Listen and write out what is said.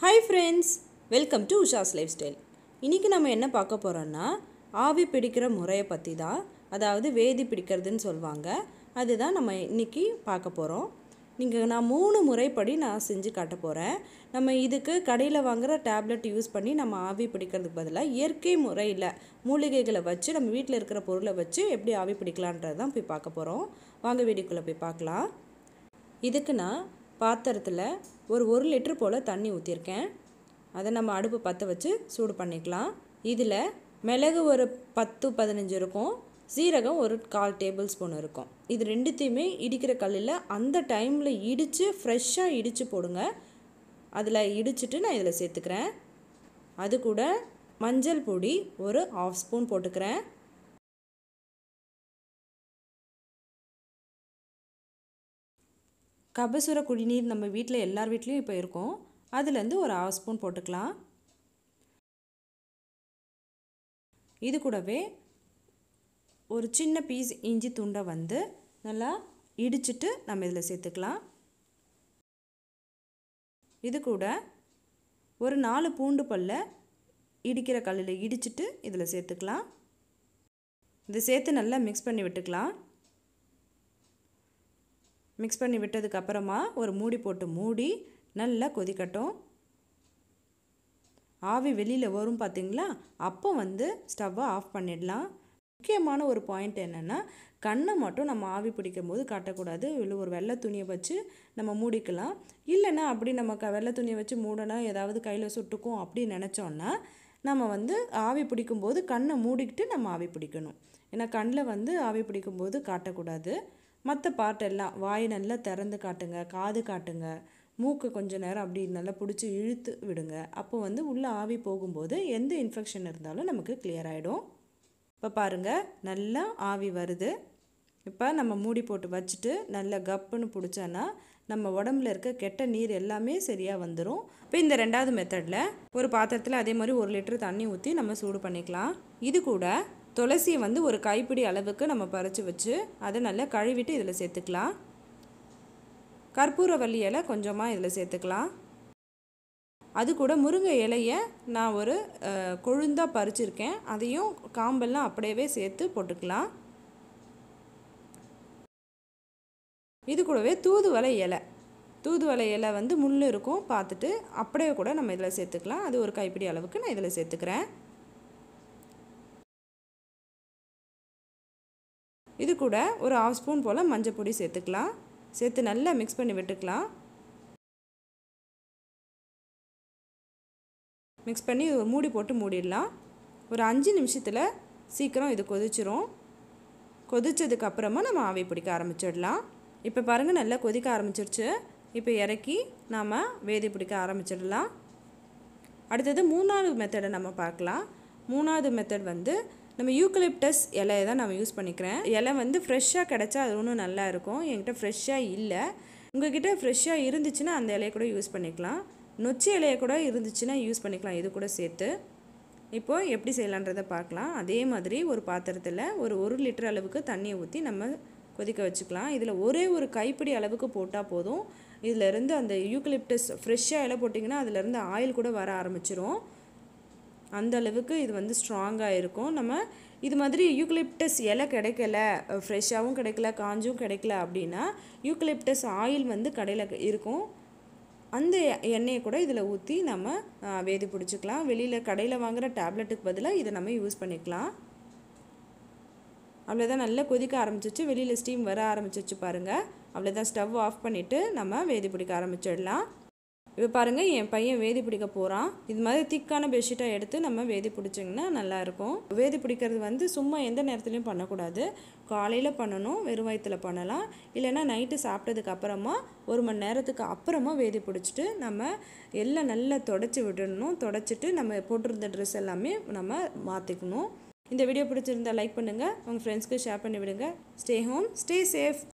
hi friends welcome to Usha's lifestyle இன்றைக்கி நம்ம என்ன பார்க்க போகிறோன்னா ஆவி பிடிக்கிற முறையை பற்றி தான் அதாவது வேதி பிடிக்கிறதுன்னு சொல்லுவாங்க அதுதான் நம்ம இன்றைக்கி பார்க்க போகிறோம் நீங்கள் நான் மூணு முறைப்படி நான் செஞ்சு காட்ட போகிறேன் நம்ம இதுக்கு கடையில் வாங்குகிற டேப்லெட் யூஸ் பண்ணி நம்ம ஆவி பிடிக்கிறதுக்கு பதிலாக இயற்கை முறையில் மூலிகைகளை வச்சு நம்ம வீட்டில் இருக்கிற பொருளை வச்சு எப்படி ஆவி பிடிக்கலான்றது தான் போய் பார்க்க போகிறோம் வாங்க வீடியோக்குள்ளே போய் பார்க்கலாம் இதுக்கு நான் பாத்திரத்தில் ஒரு ஒரு லிட்டர் போல் தண்ணி ஊற்றிருக்கேன் அதை நம்ம அடுப்பு பற்ற வச்சு சூடு பண்ணிக்கலாம் இதில் மிளகு ஒரு பத்து பதினஞ்சு இருக்கும் சீரகம் ஒரு கால் டேபிள் ஸ்பூன் இருக்கும் இது ரெண்டுத்தையுமே இடிக்கிற கல்லில் அந்த டைமில் இடித்து ஃப்ரெஷ்ஷாக இடித்து போடுங்க அதில் இடிச்சிட்டு நான் இதில் சேர்த்துக்கிறேன் அது கூட மஞ்சள் பொடி ஒரு ஆஃப் ஸ்பூன் போட்டுக்கிறேன் கபசுர குடிநீர் நம்ம வீட்டில் எல்லார் வீட்லேயும் இப்போ இருக்கும் அதுலேருந்து ஒரு ஆஃப் ஸ்பூன் போட்டுக்கலாம் இது கூடவே ஒரு சின்ன பீஸ் இஞ்சி துண்டை வந்து நல்லா இடிச்சிட்டு நம்ம இதில் சேர்த்துக்கலாம் இது கூட ஒரு நாலு பூண்டு பல்ல இடிக்கிற கல்லில் இடிச்சிட்டு இதில் சேர்த்துக்கலாம் இதை சேர்த்து நல்லா மிக்ஸ் பண்ணி விட்டுக்கலாம் மிக்ஸ் பண்ணி விட்டதுக்கு அப்புறமா ஒரு மூடி போட்டு மூடி நல்லா கொதிக்கட்டும் ஆவி வெளியில் வரும் பார்த்தீங்களா அப்போ வந்து ஸ்டவ்வை ஆஃப் பண்ணிடலாம் முக்கியமான ஒரு பாயிண்ட் என்னென்னா கண்ணை மட்டும் நம்ம ஆவி பிடிக்கும் போது காட்டக்கூடாது இல்லை ஒரு வெள்ளை துணியை வச்சு நம்ம மூடிக்கலாம் இல்லைன்னா அப்படி நம்ம க வெள்ளை துணியை வச்சு மூடனா ஏதாவது கையில் சுட்டுக்கும் அப்படின்னு நினச்சோன்னா நம்ம வந்து ஆவி பிடிக்கும்போது கண்ணை மூடிக்கிட்டு நம்ம ஆவி பிடிக்கணும் ஏன்னா கண்ணில் வந்து ஆவி பிடிக்கும்போது காட்டக்கூடாது மற்ற பாட்டெல்லாம் வாய் நல்லா திறந்து காட்டுங்க காது காட்டுங்க மூக்கு கொஞ்ச நேரம் அப்படி நல்லா பிடிச்சி இழுத்து விடுங்க அப்போ வந்து உள்ளே ஆவி போகும்போது எந்த இன்ஃபெக்ஷன் இருந்தாலும் நமக்கு கிளியர் ஆகிடும் இப்போ பாருங்கள் நல்லா ஆவி வருது இப்போ நம்ம மூடி போட்டு வச்சுட்டு நல்லா கப்புன்னு பிடிச்சோன்னா நம்ம உடம்புல இருக்க கெட்ட நீர் எல்லாமே சரியாக வந்துடும் இப்போ இந்த ரெண்டாவது மெத்தடில் ஒரு பாத்திரத்தில் அதே மாதிரி ஒரு லிட்டர் தண்ணி ஊற்றி நம்ம சூடு பண்ணிக்கலாம் இது கூட துளசியை வந்து ஒரு கைப்பிடி அளவுக்கு நம்ம பறித்து வச்சு அதை நல்லா கழுவிட்டு இதில் சேர்த்துக்கலாம் கற்பூரவல்லி இலை கொஞ்சமாக இதில் சேர்த்துக்கலாம் அது கூட முருங்கை இலையை நான் ஒரு கொழுந்தாக பறிச்சிருக்கேன் அதையும் காம்பெல்லாம் அப்படியே சேர்த்து போட்டுக்கலாம் இது கூடவே தூதுவளை இலை தூதுவளை இலை வந்து முள் இருக்கும் பார்த்துட்டு அப்படியே கூட நம்ம இதில் சேர்த்துக்கலாம் அது ஒரு கைப்பிடி அளவுக்கு நான் இதில் சேர்த்துக்கிறேன் இது கூட ஒரு ஆஃப் ஸ்பூன் போல் மஞ்சள் பொடி சேர்த்துக்கலாம் சேர்த்து நல்லா மிக்ஸ் பண்ணி விட்டுக்கலாம் மிக்ஸ் பண்ணி ஒரு மூடி போட்டு மூடிடலாம் ஒரு அஞ்சு நிமிஷத்தில் சீக்கிரம் இது கொதிச்சிரும் கொதிச்சதுக்கு அப்புறமா நம்ம ஆவி பிடிக்க ஆரம்பிச்சிடலாம் இப்போ பாருங்கள் நல்லா கொதிக்க ஆரம்பிச்சிருச்சு இப்போ இறக்கி நாம் வேதி பிடிக்க ஆரம்பிச்சிடலாம் அடுத்தது மூணாவது மெத்தடை நம்ம பார்க்கலாம் மூணாவது மெத்தட் வந்து நம்ம யூக்கலிப்டஸ் இலையை தான் நம்ம யூஸ் பண்ணிக்கிறேன் இலை வந்து ஃப்ரெஷ்ஷாக கிடச்சா அது ஒன்றும் நல்லா இருக்கும் என்கிட்ட ஃப்ரெஷ்ஷாக இல்லை உங்ககிட்ட ஃப்ரெஷ்ஷாக இருந்துச்சுன்னா அந்த இலையை கூட யூஸ் பண்ணிக்கலாம் நொச்சி இலையை கூட இருந்துச்சுன்னா யூஸ் பண்ணிக்கலாம் இது கூட சேர்த்து இப்போது எப்படி செய்யலான்றதை பார்க்கலாம் அதே மாதிரி ஒரு பாத்திரத்தில் ஒரு ஒரு லிட்டர் அளவுக்கு தண்ணியை ஊற்றி நம்ம கொதிக்க வச்சுக்கலாம் இதில் ஒரே ஒரு கைப்பிடி அளவுக்கு போட்டால் போதும் இதிலேருந்து அந்த யூக்கலிப்டஸ் ஃப்ரெஷ்ஷாக இலை போட்டிங்கன்னா அதிலேருந்து ஆயில் கூட வர ஆரம்பிச்சிரும் அந்த அளவுக்கு இது வந்து ஸ்ட்ராங்காக இருக்கும் நம்ம இது மாதிரி யூக்கலிப்டஸ் இலை கிடைக்கல ஃப்ரெஷ்ஷாகவும் கிடைக்கல காஞ்சும் கிடைக்கல அப்படின்னா யூக்கலிப்டஸ் ஆயில் வந்து கடையில் இருக்கும் அந்த எண்ணெயை கூட இதில் ஊற்றி நம்ம வேதி பிடிச்சிக்கலாம் வெளியில் கடையில் வாங்குகிற டேப்லெட்டுக்கு பதிலாக இதை நம்ம யூஸ் பண்ணிக்கலாம் அவ்வளோதான் நல்லா கொதிக்க ஆரம்பிச்சிச்சு வெளியில் ஸ்டீம் வர ஆரம்பிச்சிச்சு பாருங்கள் அவ்வளோதான் ஸ்டவ் ஆஃப் பண்ணிவிட்டு நம்ம வேதி பிடிக்க ஆரம்பிச்சிடலாம் இப்போ பாருங்கள் என் பையன் வேதி பிடிக்க போகிறான் இது மாதிரி திக்கான பெட்ஷீட்டாக எடுத்து நம்ம வேதி பிடிச்சிங்கன்னா நல்லாயிருக்கும் வேதி பிடிக்கிறது வந்து சும்மா எந்த நேரத்துலையும் பண்ணக்கூடாது காலையில் பண்ணணும் வெறும் வயிற்றில் பண்ணலாம் இல்லைன்னா நைட்டு சாப்பிட்டதுக்கு அப்புறமா ஒரு மணி நேரத்துக்கு அப்புறமா வேதி பிடிச்சிட்டு நம்ம எல்லாம் நல்லா தொடச்சி விடணும் தொடச்சிட்டு நம்ம போட்டிருந்த ட்ரெஸ் எல்லாமே நம்ம மாற்றிக்கணும் இந்த வீடியோ பிடிச்சிருந்தா லைக் பண்ணுங்கள் உங்கள் ஃப்ரெண்ட்ஸ்க்கு ஷேர் பண்ணி விடுங்க ஸ்டே ஹோம் ஸ்டே சேஃப்